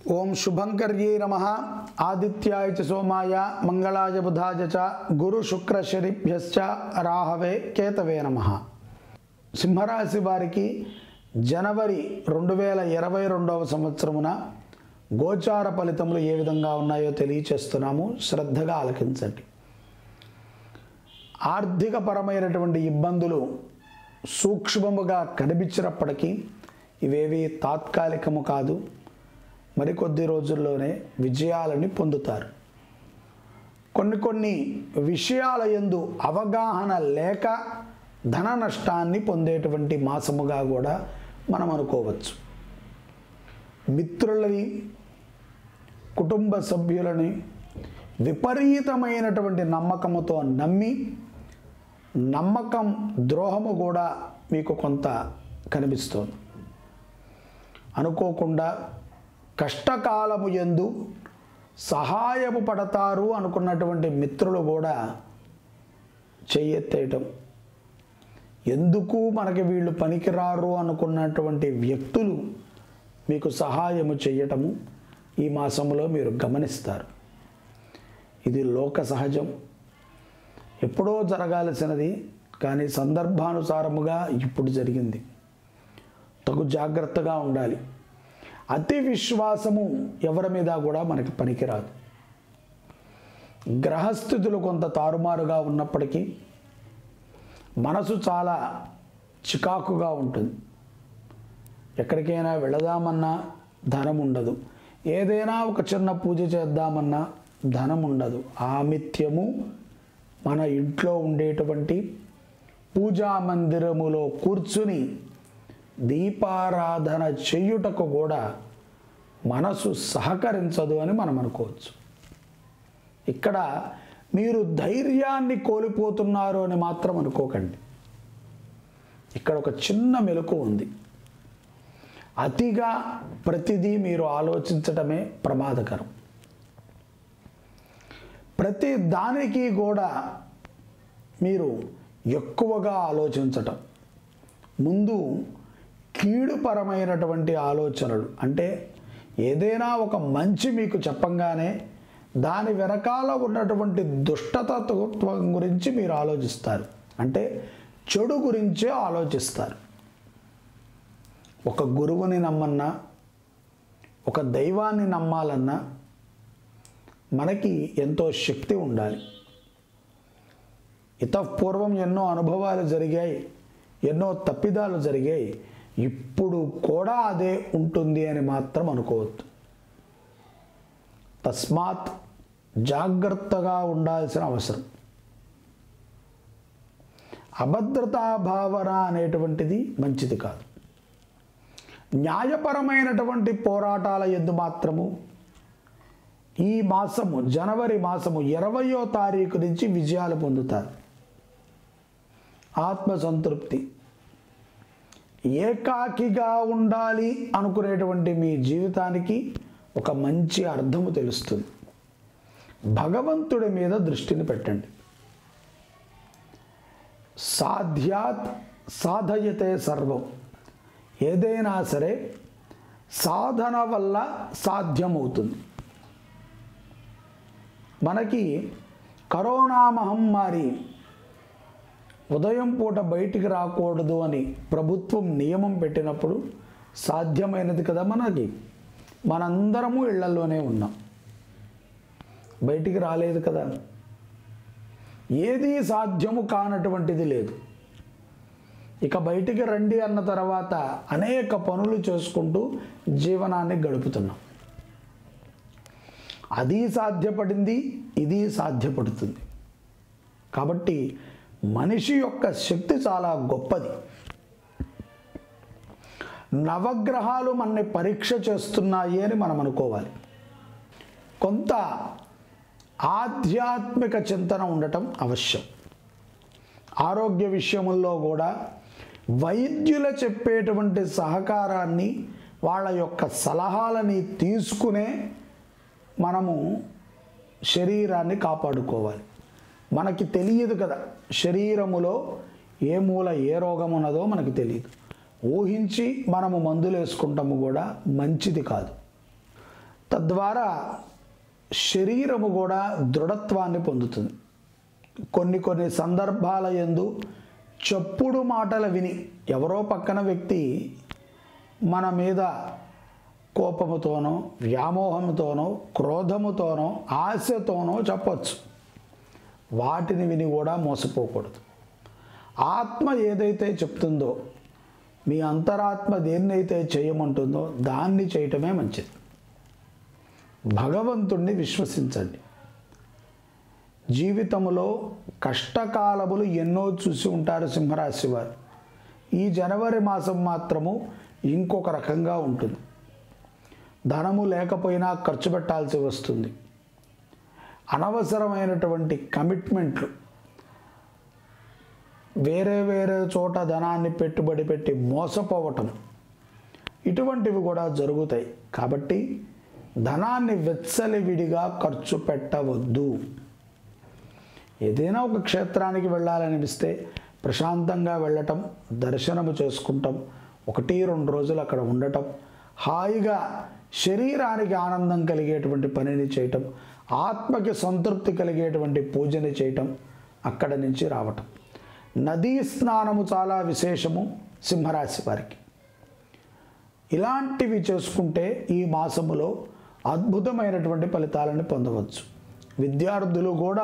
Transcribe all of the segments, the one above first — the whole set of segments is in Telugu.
ఓం శుభంకర్యై నమ ఆదిత్యాయ చ సోమాయ మంగళాయ బుధాయ చ గురు శుక్ర శనిభ్యశ్చ రాహవే కేతవే నమ సింహరాశి వారికి జనవరి రెండు వేల ఇరవై రెండవ సంవత్సరమున గోచార ఫలితములు ఏ విధంగా ఉన్నాయో తెలియచేస్తున్నాము శ్రద్ధగా ఆలకించండి ఆర్థిక పరమైనటువంటి ఇబ్బందులు సూక్ష్మముగా కనిపించినప్పటికీ ఇవేవి తాత్కాలికము కాదు మరికొద్ది రోజుల్లోనే విజయాలని పొందుతారు కొన్ని కొన్ని విషయాల యందు అవగాహన లేక ధన నష్టాన్ని పొందేటువంటి మాసముగా కూడా మనం అనుకోవచ్చు మిత్రులని కుటుంబ సభ్యులని విపరీతమైనటువంటి నమ్మకముతో నమ్మి నమ్మకం ద్రోహము కూడా మీకు కొంత కనిపిస్తోంది అనుకోకుండా కష్టకాలము ఎందు సహాయము పడతారు అనుకున్నటువంటి మిత్రులు కూడా చెయ్యెత్తేయటం ఎందుకు మనకి వీళ్ళు పనికిరారు అనుకున్నటువంటి వ్యక్తులు మీకు సహాయము చేయటము ఈ మాసంలో మీరు గమనిస్తారు ఇది లోక సహజం ఎప్పుడో జరగాల్సినది కానీ సందర్భానుసారముగా ఇప్పుడు జరిగింది తగు జాగ్రత్తగా ఉండాలి అతి విశ్వాసము ఎవరి మీద కూడా మనకి పనికిరాదు గ్రహస్థితులు కొంత తారుమారుగా ఉన్నప్పటికీ మనసు చాలా చికాకుగా ఉంటుంది ఎక్కడికైనా వెళదామన్నా ధనం ఉండదు ఏదైనా ఒక చిన్న పూజ చేద్దామన్నా ధనం ఉండదు ఆమిత్యము మన ఇంట్లో ఉండేటువంటి పూజా మందిరములో కూర్చుని దీపారాధన చెయ్యుటకు కూడా మనసు సహకరించదు అని మనం అనుకోవచ్చు ఇక్కడ మీరు ధైర్యాన్ని కోల్పోతున్నారు అని మాత్రం అనుకోకండి ఇక్కడ ఒక చిన్న మెలకు ఉంది అతిగా ప్రతిదీ మీరు ఆలోచించటమే ప్రమాదకరం ప్రతి దానికి కూడా మీరు ఎక్కువగా ఆలోచించటం ముందు కీడుపరమైనటువంటి ఆలోచనలు అంటే ఏదైనా ఒక మంచి మీకు చెప్పంగానే దాని వెనకాల ఉన్నటువంటి దుష్టతత్వం గురించి మీరు ఆలోచిస్తారు అంటే చెడు గురించే ఆలోచిస్తారు ఒక గురువుని నమ్మన్నా ఒక దైవాన్ని నమ్మాలన్నా మనకి ఎంతో శక్తి ఉండాలి ఇతపూర్వం ఎన్నో అనుభవాలు జరిగాయి ఎన్నో తప్పిదాలు జరిగాయి ఇప్పుడు కూడా అదే ఉంటుంది అని మాత్రం అనుకోవద్దు తస్మాత్ జాగ్రత్తగా ఉండాల్సిన అవసరం అభద్రతా భావన అనేటువంటిది మంచిది కాదు న్యాయపరమైనటువంటి పోరాటాల ఎందు మాత్రము ఈ మాసము జనవరి మాసము ఇరవయో తారీఖు నుంచి విజయాలు పొందుతారు ఆత్మసంతృప్తి ఏకాకిగా ఉండాలి అనుకునేటువంటి మీ జీవితానికి ఒక మంచి అర్థము తెలుస్తుంది భగవంతుడి మీద దృష్టిని పెట్టండి సాధ్యాత్ సాధయతే సర్వం ఏదైనా సరే సాధన వల్ల సాధ్యమవుతుంది మనకి కరోనా మహమ్మారి ఉదయం పూట బయటికి రాకూడదు అని ప్రభుత్వం నియమం పెట్టినప్పుడు సాధ్యమైనది కదా మనకి మనందరము ఇళ్లలోనే ఉన్నాం బయటికి రాలేదు కదా ఏది సాధ్యము కానటువంటిది లేదు ఇక బయటికి రండి అన్న తర్వాత అనేక పనులు చేసుకుంటూ జీవనాన్ని గడుపుతున్నాం అది సాధ్యపడింది ఇది సాధ్యపడుతుంది కాబట్టి మనిషి యొక్క శక్తి చాలా గొప్పది నవగ్రహాలు మనని పరీక్ష చేస్తున్నాయి అని మనం అనుకోవాలి కొంత ఆధ్యాత్మిక చింతన ఉండటం అవశ్యం ఆరోగ్య విషయముల్లో కూడా వైద్యుల చెప్పేటువంటి సహకారాన్ని వాళ్ళ యొక్క సలహాలని తీసుకునే మనము శరీరాన్ని కాపాడుకోవాలి మనకి తెలియదు కదా శరీరములో ఏ మూల ఏ రోగం ఉన్నదో మనకి తెలియదు ఊహించి మనము మందులు వేసుకుంటాము కూడా మంచిది కాదు తద్వారా శరీరము కూడా దృఢత్వాన్ని పొందుతుంది కొన్ని కొన్ని సందర్భాల యందు చెప్పుడు మాటలు విని ఎవరో పక్కన వ్యక్తి మన మీద కోపముతోనో వ్యామోహంతోనో క్రోధముతోనో ఆశతోనో చెప్పొచ్చు వాటిని విని కూడా మోసపోకూడదు ఆత్మ ఏదైతే చెప్తుందో మీ అంతరాత్మ దేన్నైతే చేయమంటుందో దాన్ని చేయటమే మంచిది భగవంతుణ్ణి విశ్వసించండి జీవితంలో కష్టకాలములు ఎన్నో చూసి ఉంటారు సింహరాశి వారు ఈ జనవరి మాసం మాత్రము ఇంకొక రకంగా ఉంటుంది ధనము లేకపోయినా ఖర్చు పెట్టాల్సి వస్తుంది అనవసరమైనటువంటి కమిట్మెంట్లు వేరే వేరే చోట ధనాన్ని పెట్టుబడి పెట్టి మోసపోవటం ఇటువంటివి కూడా జరుగుతాయి కాబట్టి ధనాన్ని వెచ్చలివిడిగా ఖర్చు పెట్టవద్దు ఏదైనా ఒక క్షేత్రానికి వెళ్ళాలనిపిస్తే ప్రశాంతంగా వెళ్ళటం దర్శనము చేసుకుంటాం ఒకటి రెండు రోజులు అక్కడ ఉండటం హాయిగా శరీరానికి ఆనందం కలిగేటువంటి పనిని చేయటం ఆత్మకి సంతృప్తి కలిగేటువంటి పూజని చేయటం అక్కడ నుంచి రావటం నదీ స్నానము చాలా విశేషము సింహరాశి వారికి ఇలాంటివి చేసుకుంటే ఈ మాసములో అద్భుతమైనటువంటి ఫలితాలను పొందవచ్చు విద్యార్థులు కూడా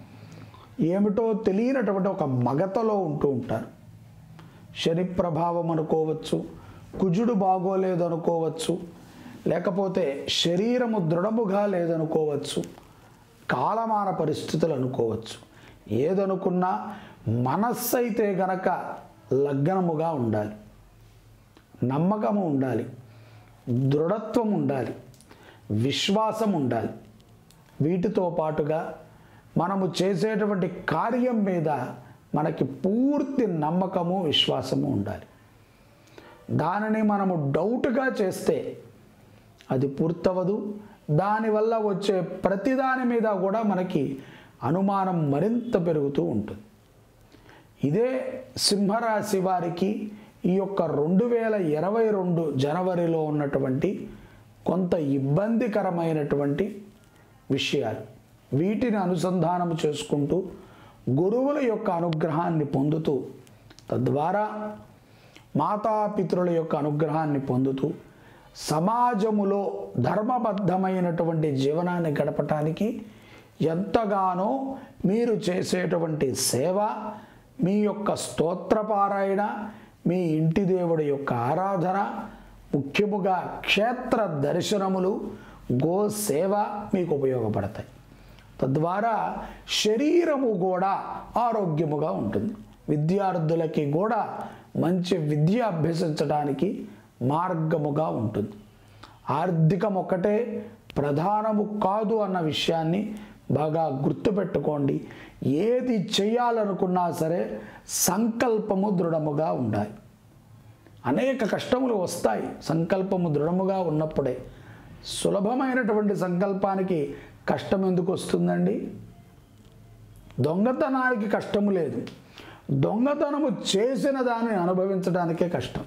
ఏమిటో తెలియనటువంటి ఒక మగతలో ఉంటూ ఉంటారు శని ప్రభావం అనుకోవచ్చు కుజుడు బాగోలేదు అనుకోవచ్చు లేకపోతే శరీరము దృఢముగా లేదనుకోవచ్చు కాలమాన పరిస్థితులు అనుకోవచ్చు ఏదనుకున్నా మనస్సు అయితే గనక లగ్నముగా ఉండాలి నమ్మకము ఉండాలి దృఢత్వం ఉండాలి విశ్వాసం ఉండాలి వీటితో పాటుగా మనము చేసేటువంటి కార్యం మీద మనకి పూర్తి నమ్మకము విశ్వాసము ఉండాలి దానిని మనము డౌట్గా చేస్తే అది పూర్తవదు దానివల్ల వచ్చే ప్రతిదాని మీద కూడా మనకి అనుమానం మరింత పెరుగుతూ ఉంటుంది ఇదే సింహరాశి వారికి ఈ యొక్క రెండు వేల ఇరవై రెండు జనవరిలో ఉన్నటువంటి కొంత ఇబ్బందికరమైనటువంటి విషయాలు వీటిని అనుసంధానం చేసుకుంటూ గురువుల యొక్క అనుగ్రహాన్ని పొందుతూ తద్వారా మాతాపితృల యొక్క అనుగ్రహాన్ని పొందుతూ సమాజములో ధర్మబద్ధమైనటువంటి జీవనాన్ని గడపటానికి ఎంతగానో మీరు చేసేటువంటి సేవ మీ యొక్క స్తోత్రపారాయణ మీ ఇంటి దేవుడి యొక్క ఆరాధన ముఖ్యముగా క్షేత్ర దర్శనములు గో సేవ మీకు ఉపయోగపడతాయి తద్వారా శరీరము కూడా ఆరోగ్యముగా ఉంటుంది విద్యార్థులకి కూడా మంచి విద్య అభ్యసించడానికి మార్గముగా ఉంటుంది ఆర్థికం ఒకటే ప్రధానము కాదు అన్న విషయాన్ని బాగా గుర్తుపెట్టుకోండి ఏది చేయాలనుకున్నా సరే సంకల్పము దృఢముగా ఉండాలి అనేక కష్టములు వస్తాయి సంకల్పము దృఢముగా ఉన్నప్పుడే సులభమైనటువంటి సంకల్పానికి కష్టం ఎందుకు వస్తుందండి దొంగతనానికి కష్టము లేదు దొంగతనము చేసిన దాన్ని అనుభవించడానికే కష్టం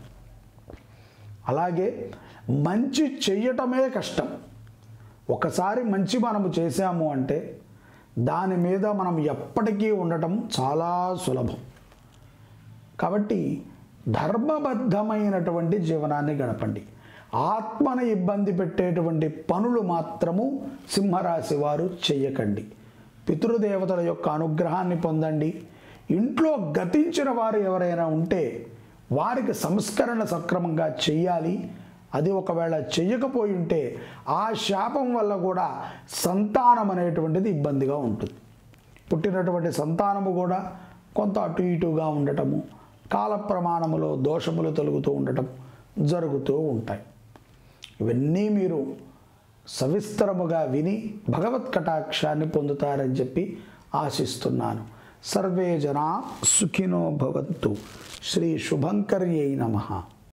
అలాగే మంచి చెయ్యటమే కష్టం ఒకసారి మంచి మనము చేశాము అంటే దాని మీద మనం ఎప్పటికీ ఉండటం చాలా సులభం కాబట్టి ధర్మబద్ధమైనటువంటి జీవనాన్ని గడపండి ఆత్మను ఇబ్బంది పెట్టేటువంటి పనులు మాత్రము సింహరాశి వారు చెయ్యకండి పితృదేవతల యొక్క అనుగ్రహాన్ని పొందండి ఇంట్లో గతించిన వారు ఎవరైనా ఉంటే వారికి సంస్కరణ సక్రమంగా చెయ్యాలి అది ఒకవేళ చెయ్యకపోయి ఉంటే ఆ శాపం వల్ల కూడా సంతానం అనేటువంటిది ఇబ్బందిగా ఉంటుంది పుట్టినటువంటి సంతానము కూడా కొంత అటు ఇటుగా ఉండటము కాల ప్రమాణములో దోషములు తొలుగుతూ ఉండటం జరుగుతూ ఉంటాయి ఇవన్నీ మీరు సవిస్తరముగా విని భగవత్ కటాక్షాన్ని పొందుతారని చెప్పి ఆశిస్తున్నాను సర్వే జనా సుఖినో భవంతు శ్రీ శుభంకర్యై నమః